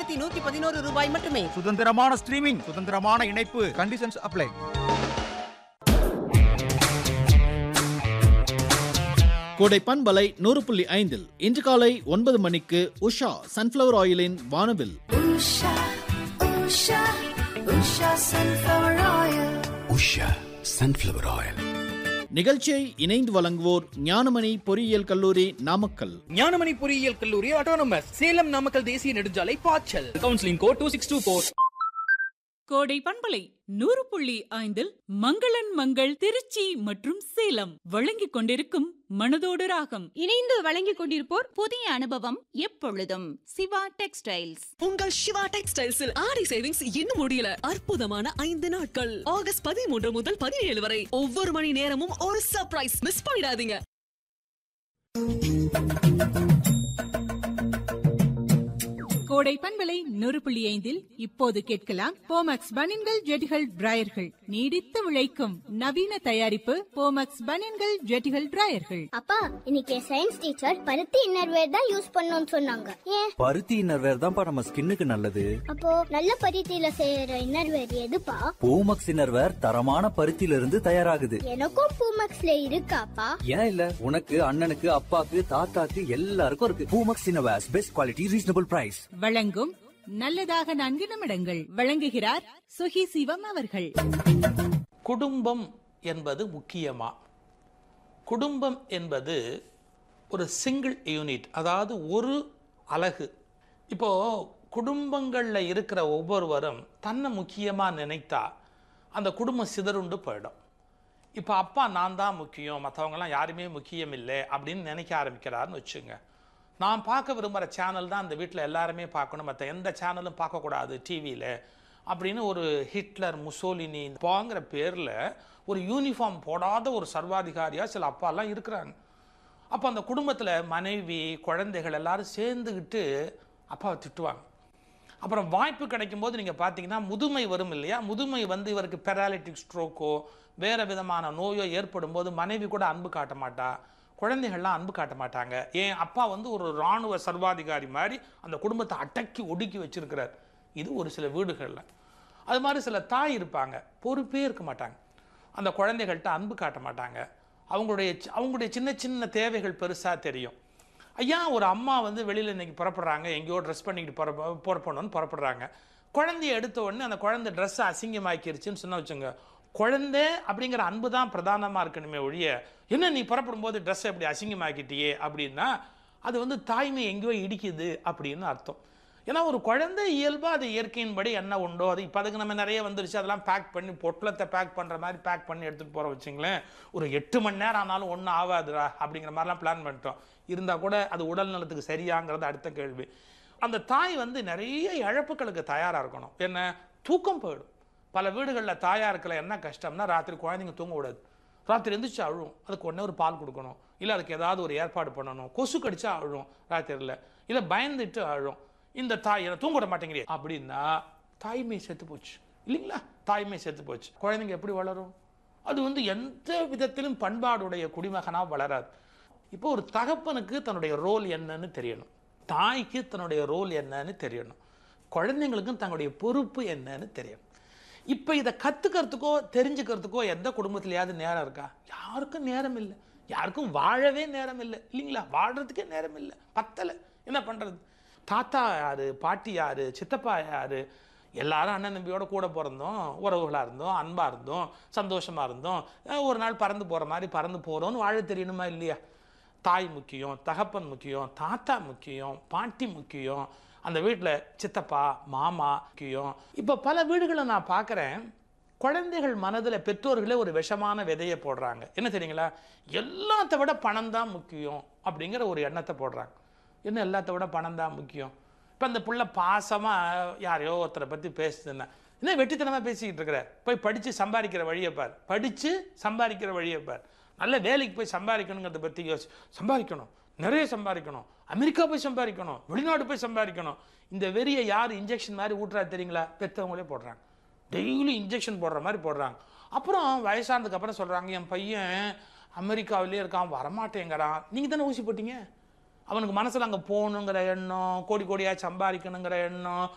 ஆயிரத்தி நூத்தி பதினோரு ரூபாய் மட்டுமே சுதந்திரமான ஸ்ட்ரீமிங் சுதந்திரமான இணைப்பு கண்டிஷன்ஸ் அப்ளை கோடை பண்பலை நூறு புள்ளி ஐந்தில் இன்று காலை ஒன்பது மணிக்கு உஷா சன்ஃப்ளவர் ஆயிலின் வானவில் Usha, Usha, Usha sunflower oil. Usha sunflower oil நிகழ்ச்சியை இணைந்து வழங்குவோர் ஞானமணி பொறியியல் கல்லூரி நாமக்கல் ஞானமணி பொறியியல் கல்லூரி ஆட்டோனமஸ் சேலம் நாமக்கல் தேசிய நெடுஞ்சாலை பாய்ச்சல் counselling code two six two four கோடை பண்பலை நூறு புள்ளி ஐந்தில் மங்களன் மங்கள் திருச்சி மற்றும் சேலம் வழங்கிக் கொண்டிருக்கும் மனதோடு ராகம் இணைந்து வழங்கிக் கொண்டிருப்போர் புதிய அனுபவம் எப்பொழுதும் சிவா டெக்ஸ்டைல்ஸ் உங்கள் சிவா டெக்ஸ்டைல்ஸில் ஆடி சேவிங்ஸ் இன்னும் முடியல அற்புதமான ஐந்து நாட்கள் ஆகஸ்ட் பதிமூன்று முதல் பதினேழு வரை ஒவ்வொரு மணி நேரமும் ஒரு சர்ப்ரைஸ் மிஸ் பண்ணிடாதீங்க கோடை பண்பலை நூறு புள்ளி ஐந்தில் இப்போது கேட்கலாம் போமக்ஸ் பனின்கள் ஜெட்டிகள் டிராயர்கள் நீடித்து உழைக்கும் நவீன தயாரிப்பு போமக்ஸ் பனின்கள் ஜெட்டிகள் டிராயர்கள் அப்பா இன்னைக்கு சயின்ஸ் டீச்சர் பருத்தி இன்னர்வேர் தான் யூஸ் பண்ணணும்னு சொன்னாங்க ஏன் பருத்தி இன்னர்வேர் தான்ப்பா நம்ம ஸ்கின்னுக்கு நல்லது அப்போ நல்ல பருத்தியில செய்யற இன்னர்வேர் எதுப்பா பூமக்ஸ் இன்னர்வேர் தரமான பருத்தியில இருந்து தயாராகுது எனக்கும் பூமக்ஸ்ல இருக்காப்பா ஏன் இல்ல உனக்கு அண்ணனுக்கு அப்பாக்கு தாத்தாக்கு எல்லாருக்கும் இருக்கு Poomex innerwears best quality reasonable price வழங்கும் நல்லதாக நான்கு நிமிடங்கள் வழங்குகிறார் சுகி சிவம் அவர்கள் குடும்பம் என்பது முக்கியமா குடும்பம் என்பது ஒரு சிங்கிள் யூனிட் அதாவது ஒரு அலகு இப்போ குடும்பங்களில் இருக்கிற ஒவ்வொருவரும் தன்னை முக்கியமாக நினைத்தா அந்த குடும்பம் சிதறுண்டு போயிடும் இப்போ அப்பா நான் தான் முக்கியம் மற்றவங்கலாம் யாருமே முக்கியம் இல்லை அப்படின்னு நினைக்க ஆரம்பிக்கிறாருன்னு வச்சுங்க நான் பார்க்க விரும்புகிற சேனல் தான் அந்த வீட்டில் எல்லாருமே பார்க்கணும் மற்ற எந்த சேனலும் பார்க்கக்கூடாது டிவியில் அப்படின்னு ஒரு ஹிட்லர் முசோலினி பாங்கிற பேரில் ஒரு யூனிஃபார்ம் போடாத ஒரு சர்வாதிகாரியாக சில அப்பாலாம் இருக்கிறாங்க அப்போ அந்த குடும்பத்தில் மனைவி குழந்தைகள் எல்லாரும் சேர்ந்துக்கிட்டு அப்பாவை திட்டுவாங்க அப்புறம் வாய்ப்பு கிடைக்கும் போது நீங்கள் பார்த்தீங்கன்னா முதுமை வரும் இல்லையா முதுமை வந்து இவருக்கு பெராலிட்டிக் ஸ்ட்ரோக்கோ வேறு விதமான நோயோ ஏற்படும் போது மனைவி கூட அன்பு காட்ட மாட்டா குழந்தைகள்லாம் அன்பு காட்ட மாட்டாங்க ஏன் அப்பா வந்து ஒரு இராணுவ சர்வாதிகாரி மாதிரி அந்த குடும்பத்தை அடக்கி ஒடுக்கி வச்சிருக்கிறார் இது ஒரு சில வீடுகளில் அது மாதிரி சில தாய் இருப்பாங்க பொறுப்பே இருக்க மாட்டாங்க அந்த குழந்தைகள்கிட்ட அன்பு காட்ட மாட்டாங்க அவங்களுடைய சி- அவங்களுடைய சின்ன சின்ன தேவைகள் பெருசாக தெரியும் ஐயா ஒரு அம்மா வந்து வெளியில் இன்னைக்கு புறப்படுறாங்க எங்கேயோ ட்ரெஸ் பண்ணிக்கிட்டு புறப்ப புறப்படணும்னு புறப்படுறாங்க குழந்தைய எடுத்த உடனே அந்த குழந்தை ட்ரெஸ்ஸை அசிங்கமாக்கிருச்சுன்னு சொன்ன வச்சுங்க குழந்தை அப்படிங்கிற அன்பு தான் பிரதானமாக இருக்கணுமே ஒழிய என்ன நீ புறப்படும் போது ட்ரெஸ்ஸை இப்படி அசிங்கமாக்கிட்டியே அப்படின்னா அது வந்து தாய்மை எங்கேயோ இடிக்குது அப்படின்னு அர்த்தம் ஏன்னா ஒரு குழந்தை இயல்பாக அது இயற்கையின்படி என்ன உண்டோ அது இப்போ அதுக்கு நம்ம நிறைய வந்துருச்சு அதெல்லாம் பேக் பண்ணி பொட்டலத்தை பேக் பண்ணுற மாதிரி பேக் பண்ணி எடுத்துகிட்டு போகிற வச்சுங்களேன் ஒரு எட்டு மணி நேரம் ஆனாலும் ஒன்றும் ஆகாதுடா அப்படிங்கிற மாதிரிலாம் பிளான் பண்ணிட்டோம் இருந்தால் கூட அது உடல் நலத்துக்கு சரியாங்கிறது அடுத்த கேள்வி அந்த தாய் வந்து நிறைய இழப்புகளுக்கு தயாராக இருக்கணும் என்ன தூக்கம் போயிடும் பல வீடுகளில் தாயாருக்குள்ள என்ன கஷ்டம்னா ராத்திரி குழந்தைங்க தூங்க விடாது ராத்திரி எந்திரிச்சு அழும் அதுக்கு உடனே ஒரு பால் கொடுக்கணும் இல்லை அதுக்கு ஏதாவது ஒரு ஏற்பாடு பண்ணணும் கொசு கடிச்சா அழும் ராத்திரியில் இல்லை பயந்துட்டு அழும் இந்த தாய் என்னை தூங்க விட மாட்டேங்கிறே அப்படின்னா தாய்மை செத்து போச்சு இல்லைங்களா தாய்மை செத்து போச்சு குழந்தைங்க எப்படி வளரும் அது வந்து எந்த விதத்திலும் பண்பாடுடைய குடிமகனாக வளராது இப்போ ஒரு தகப்பனுக்கு தன்னுடைய ரோல் என்னன்னு தெரியணும் தாய்க்கு தன்னுடைய ரோல் என்னன்னு தெரியணும் குழந்தைங்களுக்கும் தன்னுடைய பொறுப்பு என்னன்னு தெரியணும் இப்போ இதை கற்றுக்கிறதுக்கோ தெரிஞ்சுக்கிறதுக்கோ எந்த குடும்பத்துலையாவது நேரம் இருக்கா யாருக்கும் நேரம் இல்லை யாருக்கும் வாழவே நேரம் இல்லை இல்லைங்களா வாழ்கிறதுக்கே நேரம் இல்லை பத்தலை என்ன பண்ணுறது தாத்தா யாரு பாட்டி யாரு சித்தப்பா யாரு எல்லாரும் அண்ணன் தம்பியோட கூட பிறந்தோம் உறவுகளாக இருந்தோம் அன்பாக இருந்தோம் சந்தோஷமாக இருந்தோம் அஹ் ஒரு நாள் பறந்து போகிற மாதிரி பறந்து போகிறோன்னு வாழ தெரியணுமா இல்லையா தாய் முக்கியம் தகப்பன் முக்கியம் தாத்தா முக்கியம் பாட்டி முக்கியம் அந்த வீட்டில் சித்தப்பா மாமா முக்கியம் இப்போ பல வீடுகளை நான் பார்க்குறேன் குழந்தைகள் மனதில் பெற்றோர்களே ஒரு விஷமான விதையை போடுறாங்க என்ன தெரியுங்களா எல்லாத்த விட பணம் தான் முக்கியம் அப்படிங்கிற ஒரு எண்ணத்தை போடுறாங்க என்ன எல்லாத்த விட பணம் தான் முக்கியம் இப்போ அந்த புள்ள பாசமாக யாரையோ ஒருத்தரை பற்றி பேசுதுன்னா என்ன வெட்டித்தனமாக பேசிக்கிட்டு இருக்கிற போய் படித்து சம்பாதிக்கிற வழியை பார் படித்து சம்பாதிக்கிற வழியை பார் நல்ல வேலைக்கு போய் சம்பாதிக்கணுங்கிறத பற்றி யோசி சம்பாதிக்கணும் நிறைய சம்பாதிக்கணும் அமெரிக்கா போய் சம்பாதிக்கணும் வெளிநாடு போய் சம்பாதிக்கணும் இந்த வெறியை யார் இன்ஜெக்ஷன் மாதிரி ஊட்டுறா தெரியுங்களா பெற்றவங்களே போடுறாங்க டெய்லி இன்ஜெக்ஷன் போடுற மாதிரி போடுறாங்க அப்புறம் வயசானதுக்கு அப்புறம் சொல்கிறாங்க என் பையன் அமெரிக்காவிலே இருக்கான் வரமாட்டேங்கிறான் நீங்கள் தானே ஊசி போட்டீங்க அவனுக்கு மனசில் அங்கே போகணுங்கிற எண்ணம் கோடி கோடியாக சம்பாதிக்கணுங்கிற எண்ணம்